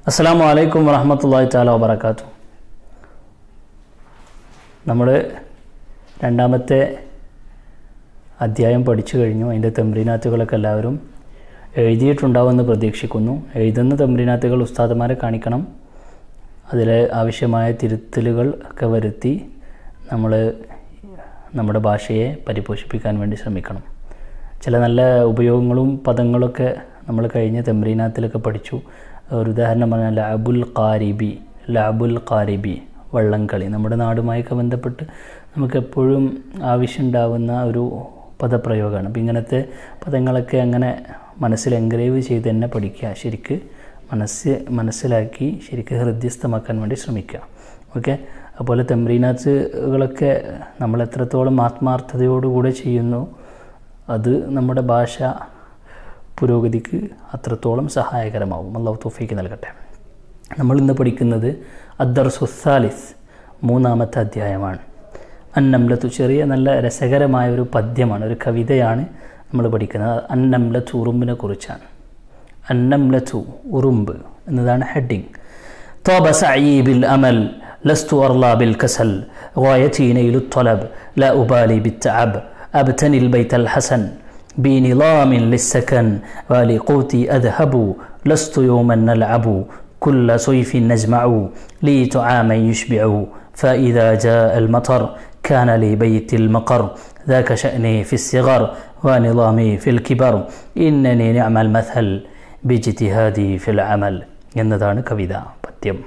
അസ്സാം വലൈക്കും വറഹമത്തല്ലാഹി താല വാബർക്കാത്തു നമ്മൾ രണ്ടാമത്തെ അധ്യായം പഠിച്ചു കഴിഞ്ഞു അതിൻ്റെ തെമ്പ്രീനാത്തുകളൊക്കെ എല്ലാവരും എഴുതിയിട്ടുണ്ടാവുമെന്ന് പ്രതീക്ഷിക്കുന്നു എഴുതുന്ന തെമ്പ്രീനാത്തുകൾ ഉസ്താദന്മാരെ കാണിക്കണം അതിൽ ആവശ്യമായ തിരുത്തലുകൾ ഒക്കെ വരുത്തി നമ്മൾ നമ്മുടെ ഭാഷയെ പരിപോഷിപ്പിക്കാൻ വേണ്ടി ശ്രമിക്കണം ചില നല്ല ഉപയോഗങ്ങളും പദങ്ങളൊക്കെ നമ്മൾ കഴിഞ്ഞ തെമ്പ്രീനാത്തിലൊക്കെ പഠിച്ചു ഒരു ഉദാഹരണം പറഞ്ഞാൽ ലാബുൽ ഖാരിബി ലാബുൽ ഖാരിബി വള്ളംകളി നമ്മുടെ നാടുമായൊക്കെ ബന്ധപ്പെട്ട് നമുക്ക് എപ്പോഴും ആവശ്യമുണ്ടാവുന്ന ഒരു പദപ്രയോഗമാണ് അപ്പം ഇങ്ങനത്തെ പദങ്ങളൊക്കെ അങ്ങനെ മനസ്സിൽ എൻഗ്രേവ് ചെയ്ത് തന്നെ പഠിക്കുക ശരിക്ക് മനസ്സ് മനസ്സിലാക്കി ശരിക്ക് ഹൃദ്യസ്ഥമാക്കാൻ വേണ്ടി ശ്രമിക്കുക ഓക്കെ അതുപോലെ തെമ്രീനാത്തുകളൊക്കെ നമ്മൾ എത്രത്തോളം ആത്മാർത്ഥതയോടുകൂടെ ചെയ്യുന്നു അത് നമ്മുടെ ഭാഷ പുരോഗതിക്ക് അത്രത്തോളം സഹായകരമാവും അള്ളാഹു തോഫിക്ക് നൽകട്ടെ നമ്മൾ ഇന്ന് പഠിക്കുന്നത് അദ്ദർ സുസാലിസ് മൂന്നാമത്തെ അധ്യായമാണ് അന്നംലത്തു ചെറിയ നല്ല രസകരമായ ഒരു പദ്യമാണ് ഒരു കവിതയാണ് നമ്മൾ പഠിക്കുന്നത് അന്നംലത്തു ഉറുമ്പിനെ കുറിച്ചാണ് അന്നംലത്തു ഉറുമ്പ് എന്നതാണ് ഹെഡിങ് طاب سعيي بالأمل لست أرضى بالكسل غايتي نيل الطلب لا أبالي بالتعب أبتني البيت الحسن بنظام للسكن ولقوتي أذهب لست يوما نلعب كل صيف نجمع لي طعاما يشبع فإذا جاء المطر كان لي بيت المقر ذاك شأني في الصغر ونظامي في الكبر إنني نعم المثل باجتهادي في العمل എന്നതാണ് കവിത പദ്യം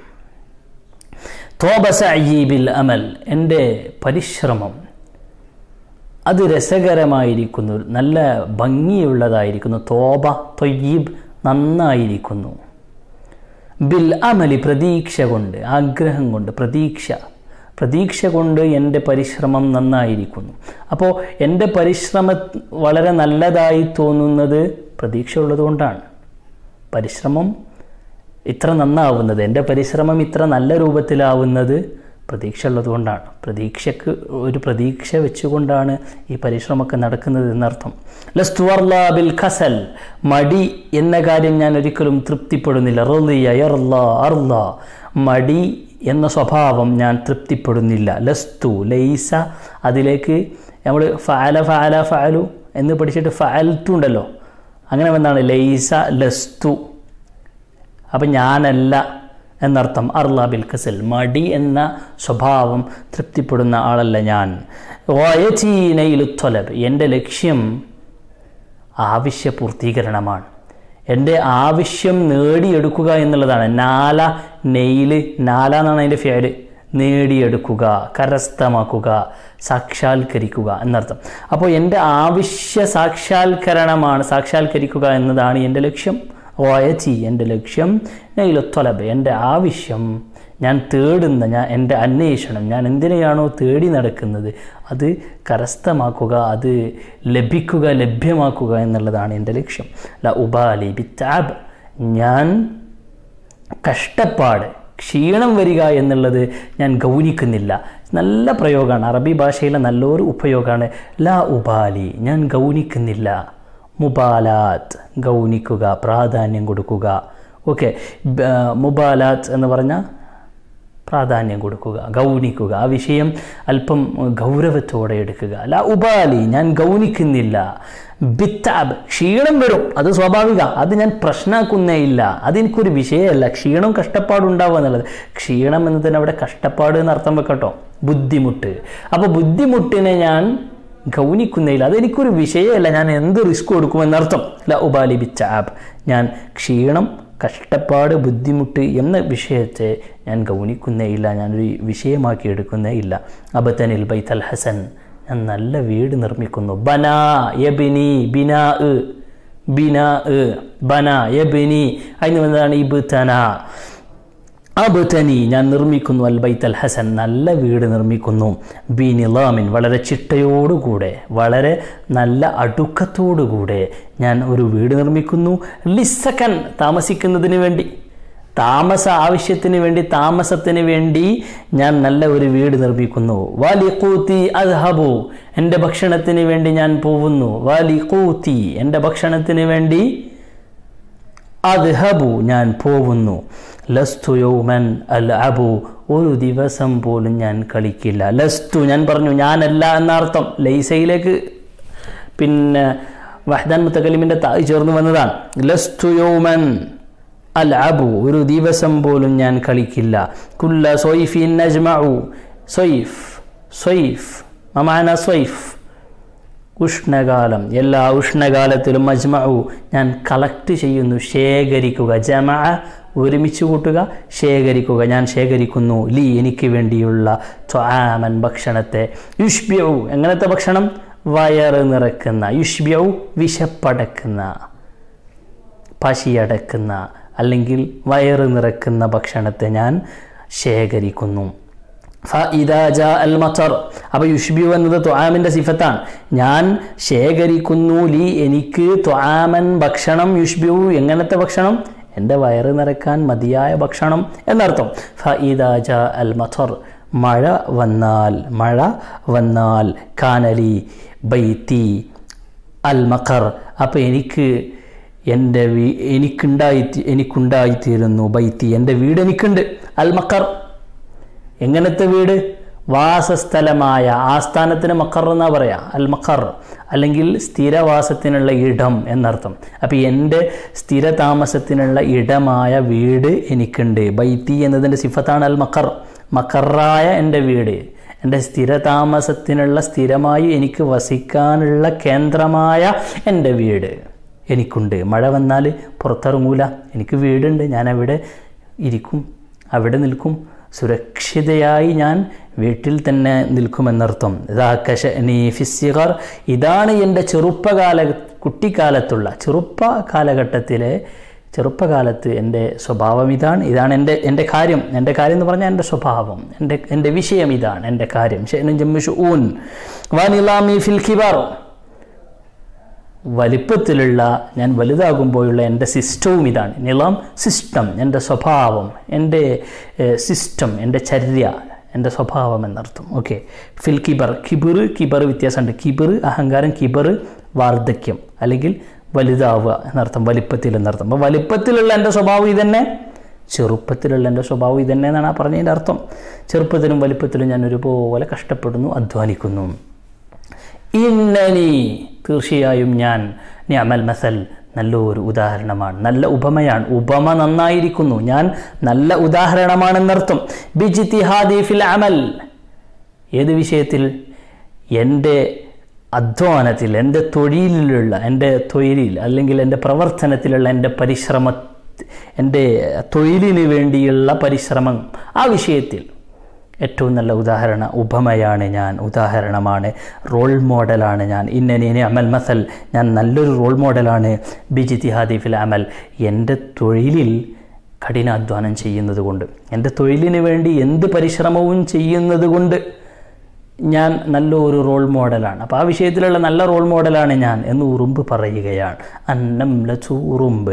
തോബ സഅയീബിൽ അമൽ എൻ്റെ പരിശ്രമം അത് രസകരമായിരിക്കുന്നു നല്ല ഭംഗിയുള്ളതായിരിക്കുന്നു തോബ തൊയ്യീബ് നന്നായിരിക്കുന്നു ബിൽ അമലി പ്രതീക്ഷ കൊണ്ട് ആഗ്രഹം കൊണ്ട് പ്രതീക്ഷ പ്രതീക്ഷ കൊണ്ട് എൻ്റെ പരിശ്രമം നന്നായിരിക്കുന്നു അപ്പോൾ എൻ്റെ പരിശ്രമം വളരെ നല്ലതായി തോന്നുന്നത് പ്രതീക്ഷ ഉള്ളതുകൊണ്ടാണ് പരിശ്രമം ഇത്ര നന്നാവുന്നത് എൻ്റെ പരിശ്രമം ഇത്ര നല്ല രൂപത്തിലാവുന്നത് പ്രതീക്ഷ ഉള്ളതുകൊണ്ടാണ് പ്രതീക്ഷക്ക് ഒരു പ്രതീക്ഷ വെച്ചുകൊണ്ടാണ് ഈ പരിശ്രമമൊക്കെ നടക്കുന്നത് എന്നർത്ഥം ലസ്തുവർല ബിൽ ഖസൽ മടി എന്ന കാര്യം ഞാൻ ഒരിക്കലും തൃപ്തിപ്പെടുന്നില്ല റലിയ എർല അർല മടി എന്ന സ്വഭാവം ഞാൻ തൃപ്തിപ്പെടുന്നില്ല ലസ്തു ലൈസ അതിലേക്ക് നമ്മൾ ഫാല ഫാല ഫാലു എന്ന് പഠിച്ചിട്ട് ഫാൽത്തു ഉണ്ടല്ലോ അങ്ങനെ വന്നാണ് ലൈസ ലസ്തു അപ്പം ഞാനല്ല എന്നർത്ഥം അർല ബിൽ കസൽ മടി എന്ന സ്വഭാവം തൃപ്തിപ്പെടുന്ന ആളല്ല ഞാൻ വയചീനയിലുത്തൊലബ് എൻ്റെ ലക്ഷ്യം ആവശ്യപൂർത്തീകരണമാണ് എൻ്റെ ആവശ്യം നേടിയെടുക്കുക എന്നുള്ളതാണ് നാല നെയ്ല് നാല എന്നാണ് അതിൻ്റെ ഫേര് നേടിയെടുക്കുക കരസ്ഥമാക്കുക സാക്ഷാത്കരിക്കുക എന്നർത്ഥം അപ്പോൾ എൻ്റെ ആവശ്യ സാക്ഷാത്കരണമാണ് സാക്ഷാത്കരിക്കുക എന്നതാണ് എൻ്റെ ലക്ഷ്യം വയച്ചി എൻ്റെ ലക്ഷ്യം നെയ്ലൊത്തൊലബ് എൻ്റെ ആവശ്യം ഞാൻ തേടുന്ന ഞാൻ എൻ്റെ അന്വേഷണം ഞാൻ എന്തിനെയാണോ തേടി നടക്കുന്നത് അത് കരസ്ഥമാക്കുക അത് ലഭിക്കുക ലഭ്യമാക്കുക എന്നുള്ളതാണ് എൻ്റെ ലക്ഷ്യം ല ഉബാലി ബിറ്റാബ് ഞാൻ കഷ്ടപ്പാട് ക്ഷീണം വരിക എന്നുള്ളത് ഞാൻ ഗൗനിക്കുന്നില്ല നല്ല പ്രയോഗമാണ് അറബി ഭാഷയിലെ നല്ലൊരു ഉപയോഗമാണ് ല ഉബാലി ഞാൻ ഗൗനിക്കുന്നില്ല മുബാലാത്ത് ഗൗനിക്കുക പ്രാധാന്യം കൊടുക്കുക ഓക്കെ മുബാലാത്ത് എന്ന് പറഞ്ഞാൽ പ്രാധാന്യം കൊടുക്കുക ഗൗനിക്കുക ആ വിഷയം അല്പം ഗൗരവത്തോടെ എടുക്കുക അല്ല ഉപാലി ഞാൻ ഗൗനിക്കുന്നില്ല ബിത്താബ് ക്ഷീണം വരും അത് സ്വാഭാവിക അത് ഞാൻ പ്രശ്നമാക്കുന്നേ ഇല്ല അതെനിക്കൊരു വിഷയമല്ല ക്ഷീണം കഷ്ടപ്പാടുണ്ടാവുക എന്നുള്ളത് ക്ഷീണം എന്നതിന് അവിടെ കഷ്ടപ്പാട് എന്ന് അർത്ഥം വെക്കട്ടോ ബുദ്ധിമുട്ട് അപ്പോൾ ബുദ്ധിമുട്ടിനെ ഞാൻ ഗൗനിക്കുന്നില്ല അതെനിക്കൊരു വിഷയമല്ല ഞാൻ എന്ത് റിസ്ക് കൊടുക്കുമെന്നർത്ഥം അല്ല ഉബാലി ബിച്ചാബ് ഞാൻ ക്ഷീണം കഷ്ടപ്പാട് ബുദ്ധിമുട്ട് എന്ന വിഷയത്തെ ഞാൻ ഗൗനിക്കുന്നേ ഇല്ല ഞാനൊരു വിഷയമാക്കി എടുക്കുന്നേ ഇല്ല അബത്തനിൽ ബൈത്തൽ ഹസൻ ഞാൻ നല്ല വീട് നിർമ്മിക്കുന്നു ബന യബിനി ബിനാ ബിനാ ബന യബിനി അതിന് വന്നതാണ് ഇബ്തന അബ്തനി ഞാൻ നിർമ്മിക്കുന്നു അൽ ബൈത്ത് അൽ ഹസൻ നല്ല വീട് നിർമ്മിക്കുന്നു ബി നിലാമിൻ വളരെ ചിട്ടയോടുകൂടെ വളരെ നല്ല അടുക്കത്തോടുകൂടെ ഞാൻ ഒരു വീട് നിർമ്മിക്കുന്നു ലിസക്കൻ താമസിക്കുന്നതിന് വേണ്ടി താമസ ആവശ്യത്തിന് വേണ്ടി താമസത്തിന് വേണ്ടി ഞാൻ നല്ല ഒരു വീട് നിർമ്മിക്കുന്നു വാലി കൂത്തി അദ്ഹബു എൻ്റെ ഭക്ഷണത്തിന് വേണ്ടി ഞാൻ പോകുന്നു വാലി കൂത്തി എൻ്റെ ഭക്ഷണത്തിന് വേണ്ടി അദ്ഹബു ഞാൻ പോകുന്നു ലസ്തു യൗമൻ അൽ അബു ഒരു ദിവസം പോലും ഞാൻ കളിക്കില്ല ലസ്തു ഞാൻ പറഞ്ഞു ഞാനല്ല എന്നർത്ഥം ലൈസയിലേക്ക് പിന്നെ വഹദാൻ മുത്തക്കലിമിൻ്റെ തായ് ചേർന്ന് വന്നതാണ് ലസ്തു യൗമൻ അൽ അബു ഒരു ദിവസം പോലും ഞാൻ കളിക്കില്ല കുല്ല സൊയ്ഫിൻ നജ്മഉ സൊയ്ഫ് സൊയ്ഫ് മമാന സൊയ്ഫ് ഉഷ്ണകാലം എല്ലാ ഉഷ്ണകാലത്തിലും മജ്മഉ ഞാൻ കളക്ട് ചെയ്യുന്നു ശേഖരിക്കുക ജമ ഒരുമിച്ച് കൂട്ടുക ശേഖരിക്കുക ഞാൻ ശേഖരിക്കുന്നു ലീ എനിക്ക് വേണ്ടിയുള്ള ത്വാമൻ ഭക്ഷണത്തെ യുഷ്ബ്യു എങ്ങനത്തെ ഭക്ഷണം വയറ് നിറക്കുന്ന യുഷ്ബ്യു വിശപ്പടക്കുന്ന പശിയടക്കുന്ന അല്ലെങ്കിൽ വയറ് നിറക്കുന്ന ഭക്ഷണത്തെ ഞാൻ ശേഖരിക്കുന്നു അൽ മത്തർ അപ്പോൾ യുഷ്ബിയു എന്നത് ത്വാമിൻ്റെ സിഫത്താണ് ഞാൻ ശേഖരിക്കുന്നു ലീ എനിക്ക് ത്വാമൻ ഭക്ഷണം യുഷ്ബിയു എങ്ങനത്തെ ഭക്ഷണം എൻ്റെ വയറ് നിറക്കാൻ മതിയായ ഭക്ഷണം എന്നർത്ഥം ഫ ഇദാജ അൽ മത്തർ മഴ വന്നാൽ മഴ വന്നാൽ കാനലി ബൈത്തി അൽ മക്കർ അപ്പോൾ എനിക്ക് എൻ്റെ വീ എനിക്കുണ്ടായി എനിക്കുണ്ടായിത്തീരുന്നു ബൈത്തി എൻ്റെ വീട് എനിക്കുണ്ട് അൽ മക്കർ എങ്ങനത്തെ വീട് വാസസ്ഥലമായ ആസ്ഥാനത്തിന് മക്കർ എന്നാ പറയാ അൽ മക്കർ അല്ലെങ്കിൽ സ്ഥിരവാസത്തിനുള്ള ഇടം എന്നർത്ഥം അപ്പം എൻ്റെ സ്ഥിര താമസത്തിനുള്ള ഇടമായ വീട് എനിക്കുണ്ട് ബൈത്തി എന്നതിൻ്റെ സിഫത്താണ് അൽ മക്കർ മക്കറായ എൻ്റെ വീട് എൻ്റെ സ്ഥിരതാമസത്തിനുള്ള സ്ഥിരമായി എനിക്ക് വസിക്കാനുള്ള കേന്ദ്രമായ എൻ്റെ വീട് എനിക്കുണ്ട് മഴ വന്നാൽ പുറത്തിറങ്ങൂല എനിക്ക് വീടുണ്ട് ഞാൻ അവിടെ ഇരിക്കും അവിടെ നിൽക്കും സുരക്ഷിതയായി ഞാൻ വീട്ടിൽ തന്നെ നിൽക്കുമെന്നർത്ഥം ഫിസിഗർ ഇതാണ് എൻ്റെ ചെറുപ്പകാല കുട്ടിക്കാലത്തുള്ള ചെറുപ്പ കാലഘട്ടത്തിലെ ചെറുപ്പകാലത്ത് എൻ്റെ സ്വഭാവം ഇതാണ് ഇതാണ് എൻ്റെ എൻ്റെ കാര്യം എൻ്റെ കാര്യം എന്ന് പറഞ്ഞാൽ എൻ്റെ സ്വഭാവം എൻ്റെ എൻ്റെ വിഷയം ഇതാണ് എൻ്റെ കാര്യം ഷെനും ജമ്മിഷു ഊൻ വാനിലാമി ഫിൽ ഖിബാർ വലിപ്പത്തിലുള്ള ഞാൻ വലുതാകുമ്പോഴുള്ള എൻ്റെ സിസ്റ്റവും ഇതാണ് നിളം സിസ്റ്റം എൻ്റെ സ്വഭാവം എൻ്റെ സിസ്റ്റം എൻ്റെ ചര്യ എൻ്റെ സ്വഭാവം എന്നർത്ഥം ഓക്കെ ഫിൽ കിബർ കിബിർ കിബർ വ്യത്യാസമുണ്ട് കിബിർ അഹങ്കാരം കിബർ വാർദ്ധക്യം അല്ലെങ്കിൽ വലുതാവുക എന്നർത്ഥം വലിപ്പത്തിൽ എന്നർത്ഥം അപ്പോൾ വലിപ്പത്തിലുള്ള എൻ്റെ സ്വഭാവം ഇതന്നെ ചെറുപ്പത്തിലുള്ള എൻ്റെ സ്വഭാവം ഇതന്നെ എന്നാണ് ആ പറഞ്ഞതിൻ്റെ അർത്ഥം ചെറുപ്പത്തിലും വലിപ്പത്തിലും ഞാൻ ഒരുപോലെ കഷ്ടപ്പെടുന്നു അധ്വാനിക്കുന്നു ഇന്നനി തീർച്ചയായും ഞാൻ നിയമൽ മസൽ നല്ലൊരു ഉദാഹരണമാണ് നല്ല ഉപമയാണ് ഉപമ നന്നായിരിക്കുന്നു ഞാൻ നല്ല ഉദാഹരണമാണെന്നർത്ഥം ബിജിത്തിഹാദി ഫിൽ അമൽ ഏത് വിഷയത്തിൽ എൻ്റെ അധ്വാനത്തിൽ എൻ്റെ തൊഴിലിലുള്ള എൻ്റെ തൊഴിലിൽ അല്ലെങ്കിൽ എൻ്റെ പ്രവർത്തനത്തിലുള്ള എൻ്റെ പരിശ്രമ എൻ്റെ തൊഴിലിന് വേണ്ടിയുള്ള പരിശ്രമം ആ വിഷയത്തിൽ ഏറ്റവും നല്ല ഉദാഹരണ ഉപമയാണ് ഞാൻ ഉദാഹരണമാണ് റോൾ മോഡലാണ് ഞാൻ ഇന്നനെ അമൽ മസൽ ഞാൻ നല്ലൊരു റോൾ മോഡലാണ് ബിജിത്തിഹാദി ഫിൽ അമൽ എൻ്റെ തൊഴിലിൽ കഠിനാധ്വാനം ചെയ്യുന്നത് കൊണ്ട് എൻ്റെ തൊഴിലിന് വേണ്ടി എന്ത് പരിശ്രമവും ചെയ്യുന്നത് കൊണ്ട് ഞാൻ നല്ലൊരു റോൾ മോഡലാണ് അപ്പോൾ ആ വിഷയത്തിലുള്ള നല്ല റോൾ മോഡലാണ് ഞാൻ എന്ന് ഉറുമ്പ് പറയുകയാണ് അന്നം ലച്ചു ഉറുമ്പ്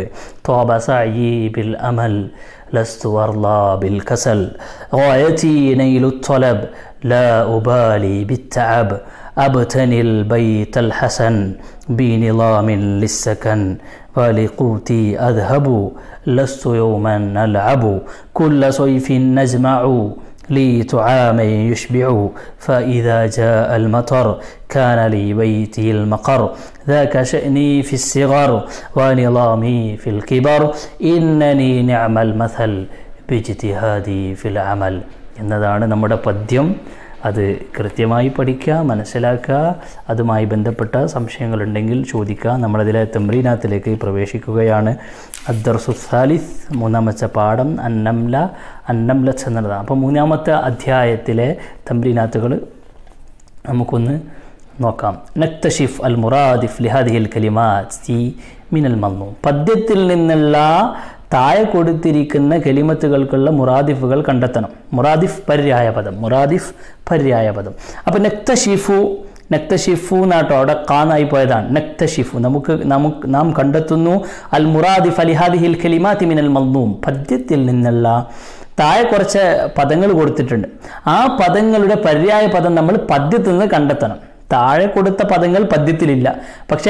തോബസീബിൽ അമൽ لست أرضى بالكسل غايتي نيل الطلب لا أبالي بالتعب أبتني البيت الحسن بنظام للسكن ولقوتي أذهب لست يوما ألعب كل صيف نجمع لي طعاما يشبع فإذا جاء المطر كان لي بيتي المقر ذاك شأني في الصغر ونظامي في الكبر إنني نعم المثل باجتهادي في العمل എന്നതാണ് നമ്മുടെ പദ്യം അത് കൃത്യമായി പഠിക്കുക മനസ്സിലാക്കുക അതുമായി ബന്ധപ്പെട്ട സംശയങ്ങളുണ്ടെങ്കിൽ ചോദിക്കുക നമ്മളതിലെ തെമ്രീനാത്തിലേക്ക് പ്രവേശിക്കുകയാണ് അദ്ദർസു സാലിസ് മൂന്നാമത്തെ പാഠം അന്നംല അന്നംലച്ച് എന്നുള്ളതാണ് അപ്പോൾ മൂന്നാമത്തെ അധ്യായത്തിലെ തമ്രീനാത്തുകൾ നമുക്കൊന്ന് നോക്കാം നക്തഷിഫ് അൽ മുറാദിഫ് ലിഹാദിഹിൽ കലിമാത്തി മിനൽ മന്നു പദ്യത്തിൽ നിന്നുള്ള താഴെ കൊടുത്തിരിക്കുന്ന കെലിമത്തുകൾക്കുള്ള മുറാദിഫുകൾ കണ്ടെത്തണം മുറാദിഫ് പര്യായ പദം മുറാദിഫ് പര്യായ പദം അപ്പം നക്തഷിഫു നക്തഷിഫു എന്നാട്ടോ അവിടെ കാന്നായി പോയതാണ് നക്തഷിഫു നമുക്ക് നമുക്ക് നാം കണ്ടെത്തുന്നു അൽ മുറാദിഫ് അലിഹാദിഹിൽ ഖലിമാത്തി മിനൽ മൽനൂം പദ്യത്തിൽ നിന്നുള്ള താഴെ കുറച്ച് പദങ്ങൾ കൊടുത്തിട്ടുണ്ട് ആ പദങ്ങളുടെ പര്യായ പദം നമ്മൾ പദ്യത്തിൽ നിന്ന് കണ്ടെത്തണം താഴെ കൊടുത്ത പദങ്ങൾ പദ്യത്തിലില്ല പക്ഷെ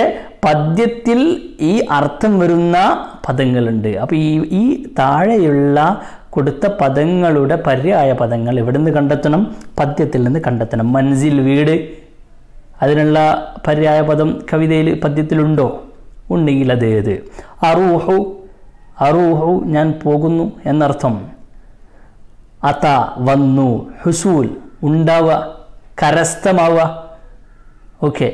പദ്യത്തിൽ ഈ അർത്ഥം വരുന്ന പദങ്ങളുണ്ട് അപ്പോൾ ഈ ഈ താഴെയുള്ള കൊടുത്ത പദങ്ങളുടെ പര്യായ പദങ്ങൾ എവിടെ നിന്ന് കണ്ടെത്തണം പദ്യത്തിൽ നിന്ന് കണ്ടെത്തണം മൻസിൽ വീട് അതിനുള്ള പര്യായ പദം കവിതയിൽ പദ്യത്തിലുണ്ടോ ഉണ്ടെങ്കിൽ അത് ഏത് അറൂഹു അറൂഹു ഞാൻ പോകുന്നു എന്നർത്ഥം അത വന്നു ഹുസൂൽ ഉണ്ടാവുക കരസ്ഥമാവുക ഓക്കെ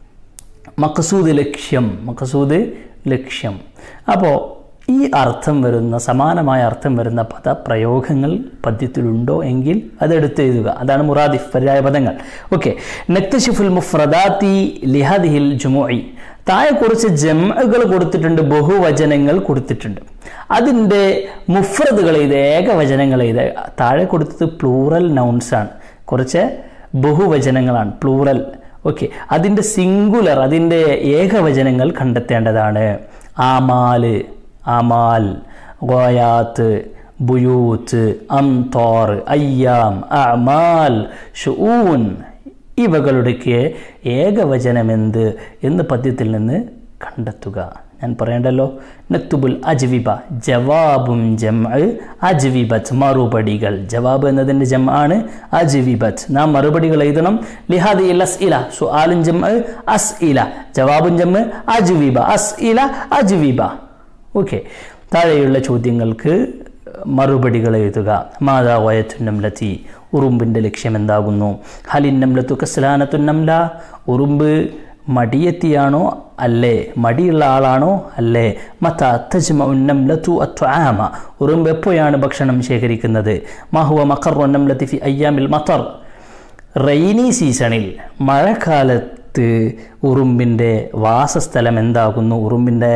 മഖസൂദ് ലക്ഷ്യം മഖസൂദ് ലക്ഷ്യം അപ്പോൾ ഈ അർത്ഥം വരുന്ന സമാനമായ അർത്ഥം വരുന്ന പദപ്രയോഗങ്ങൾ പദ്യത്തിലുണ്ടോ എങ്കിൽ അതെടുത്ത് എഴുതുക അതാണ് മുറാദിഫ് പര്യായ പദങ്ങൾ ഓക്കെ നക്തഷിഫുൽ മുഫ്രദാത്തി ലിഹദിഹിൽ ജുമുഇ താഴെ കുറച്ച് ജംഅകൾ കൊടുത്തിട്ടുണ്ട് ബഹുവചനങ്ങൾ കൊടുത്തിട്ടുണ്ട് അതിൻ്റെ മുഫ്രദുകൾ ഇത് ഏകവചനങ്ങൾ ഇത് താഴെ കൊടുത്തത് പ്ലൂറൽ നൗൺസ് ആണ് കുറച്ച് ബഹുവചനങ്ങളാണ് പ്ലൂറൽ ഓക്കെ അതിൻ്റെ സിംഗുലർ അതിൻ്റെ ഏകവചനങ്ങൾ കണ്ടെത്തേണ്ടതാണ് ആമാല് ആമാൽ ഗോയാത്ത് ബുയൂത്ത് അംതോർ അയ്യാം അമാൽ ഷൂൻ ഇവകളുടെയൊക്കെ ഏകവചനമെന്ത് എന്ന് പദ്യത്തിൽ നിന്ന് കണ്ടെത്തുക ഞാൻ പറയണ്ടല്ലോ നക്തുബുൽ അജ്വിബ ജവാബും ജം അജ്വിബത്ത് മറുപടികൾ ജവാബ് എന്നതിൻ്റെ ജം ആണ് അജ്വിബത്ത് നാം മറുപടികൾ എഴുതണം ലിഹാദി അസ് ഇല സു ആലും ജം അസ് ഇല ജവാബും ജം അജ്വിബ അസ് ഇല അജ്വിബ ഓക്കെ താഴെയുള്ള ചോദ്യങ്ങൾക്ക് മറുപടികൾ എഴുതുക മാതാ വയത്തുന്നംലത്തി ഉറുമ്പിൻ്റെ ലക്ഷ്യം എന്താകുന്നു ഹലിന്നംലത്തു കസ്ലാനത്തുന്നംല ഉറുമ്പ് മടിയെത്തിയാണോ അല്ലേ മടിയുള്ള ആളാണോ അല്ലേ മത്ത തജ്മ ഉന്നംലത്തു അത്വാമ ഉറുമ്പ് എപ്പോഴാണ് ഭക്ഷണം ശേഖരിക്കുന്നത് മാഹുവ മക്കർ ഉന്നംലത്തി ഫി അയ്യാമിൽ മത്തർ റെയിനി സീസണിൽ മഴക്കാലത്ത് ഉറുമ്പിൻ്റെ വാസസ്ഥലം എന്താകുന്നു ഉറുമ്പിൻ്റെ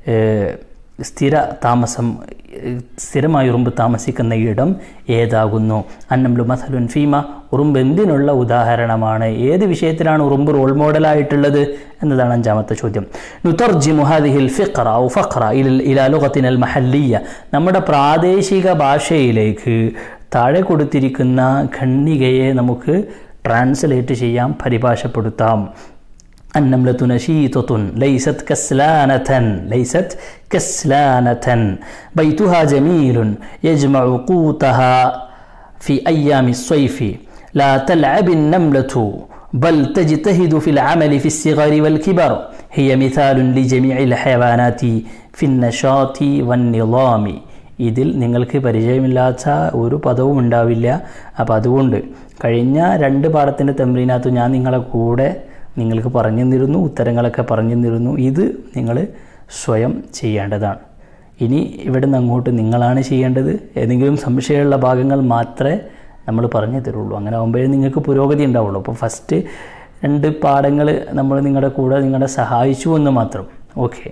സ്ഥിര താമസം സ്ഥിരമായി ഉറുമ്പ് താമസിക്കുന്ന ഇടം ഏതാകുന്നു അന്നംലു മസലുൻ ഫീമ ഉറുമ്പ് എന്തിനുള്ള ഉദാഹരണമാണ് ഏത് വിഷയത്തിലാണ് ഉറുമ്പ് റോൾ മോഡലായിട്ടുള്ളത് എന്നതാണ് അഞ്ചാമത്തെ ചോദ്യം നുതർജി മുഹാദിഹിൽ ഫിഖറ ഔ ഫഖറ ഇൽ ഇലാ ലുഗത്തിനൽ മഹല്ലിയ നമ്മുടെ പ്രാദേശിക ഭാഷയിലേക്ക് താഴെ കൊടുത്തിരിക്കുന്ന ഖണ്ണികയെ നമുക്ക് ട്രാൻസ്ലേറ്റ് ചെയ്യാം പരിഭാഷപ്പെടുത്താം النملة نشيطة ليست كسلانة ليست كسلانة بيتها جميل يجمع قوتها في أيام الصيف لا تلعب النملة بل تجتهد في العمل في الصغر والكبر هي مثال لجميع الحيوانات في النشاط والنظام ഇതിൽ നിങ്ങൾക്ക് പരിചയമില്ലാത്ത ഒരു പദവും ഉണ്ടാവില്ല അപ്പോൾ അതുകൊണ്ട് കഴിഞ്ഞ രണ്ട് പാഠത്തിൻ്റെ തെമ്രീനകത്ത് ഞാൻ നിങ്ങളെ കൂടെ നിങ്ങൾക്ക് പറഞ്ഞു തന്നിരുന്നു ഉത്തരങ്ങളൊക്കെ പറഞ്ഞു തന്നിരുന്നു ഇത് നിങ്ങൾ സ്വയം ചെയ്യേണ്ടതാണ് ഇനി ഇവിടെ നിന്ന് അങ്ങോട്ട് നിങ്ങളാണ് ചെയ്യേണ്ടത് ഏതെങ്കിലും സംശയമുള്ള ഭാഗങ്ങൾ മാത്രമേ നമ്മൾ പറഞ്ഞു തരുള്ളൂ അങ്ങനെ ആകുമ്പോഴേ നിങ്ങൾക്ക് പുരോഗതി ഉണ്ടാവുള്ളൂ അപ്പോൾ ഫസ്റ്റ് രണ്ട് പാഠങ്ങൾ നമ്മൾ നിങ്ങളുടെ കൂടെ നിങ്ങളെ സഹായിച്ചു എന്ന് മാത്രം ഓക്കെ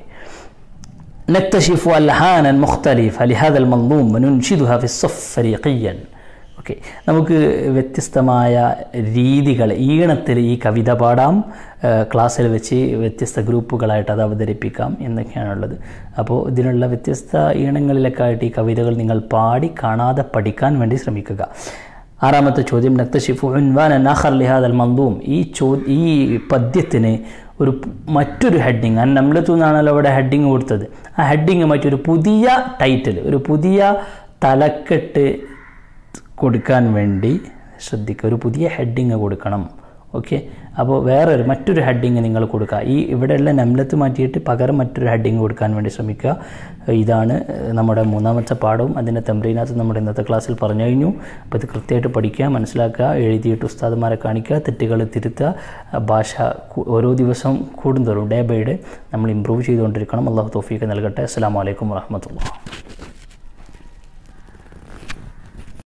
نكتشف ألحانا مختلفة لهذا المنظوم وننشدها في الصف فريقيا ഓക്കെ നമുക്ക് വ്യത്യസ്തമായ രീതികൾ ഈണത്തിൽ ഈ കവിത പാടാം ക്ലാസ്സിൽ വെച്ച് വ്യത്യസ്ത ഗ്രൂപ്പുകളായിട്ട് അത് അവതരിപ്പിക്കാം എന്നൊക്കെയാണുള്ളത് അപ്പോൾ ഇതിനുള്ള വ്യത്യസ്ത ഈണങ്ങളിലൊക്കെ ആയിട്ട് ഈ കവിതകൾ നിങ്ങൾ പാടി കാണാതെ പഠിക്കാൻ വേണ്ടി ശ്രമിക്കുക ആറാമത്തെ ചോദ്യം നക്തഷിഫു ഉൻവാൻ നാഖർ ലിഹാദൽ മന്ദൂം ഈ ചോ ഈ പദ്യത്തിന് ഒരു മറ്റൊരു ഹെഡിങ് ആ നമ്മളത്തു നിന്നാണല്ലോ അവിടെ ഹെഡിങ് കൊടുത്തത് ആ ഹെഡിങ് മറ്റൊരു പുതിയ ടൈറ്റിൽ ഒരു പുതിയ തലക്കെട്ട് കൊടുക്കാൻ വേണ്ടി ശ്രദ്ധിക്കുക ഒരു പുതിയ ഹെഡിങ് കൊടുക്കണം ഓക്കെ അപ്പോൾ വേറൊരു മറ്റൊരു ഹെഡിങ് നിങ്ങൾ കൊടുക്കുക ഈ ഇവിടെയുള്ള നംലത്ത് മാറ്റിയിട്ട് പകരം മറ്റൊരു ഹെഡിങ് കൊടുക്കാൻ വേണ്ടി ശ്രമിക്കുക ഇതാണ് നമ്മുടെ മൂന്നാമത്തെ പാഠവും അതിൻ്റെ തെമ്പ്രീനകത്ത് നമ്മുടെ ഇന്നത്തെ ക്ലാസ്സിൽ പറഞ്ഞു കഴിഞ്ഞു അപ്പോൾ ഇത് കൃത്യമായിട്ട് പഠിക്കുക മനസ്സിലാക്കുക എഴുതിയിട്ട് ഉസ്താദന്മാരെ കാണിക്കുക തെറ്റുകൾ തിരുത്തുക ഭാഷ ഓരോ ദിവസം കൂടുന്തോറും ഡേ ബൈ ഡേ നമ്മൾ ഇമ്പ്രൂവ് ചെയ്തുകൊണ്ടിരിക്കണം അള്ളാഹു തോഫീക്ക് നൽകട്ടെ അസ്സാം വലൈക്കും വാഹമത്തുള്ള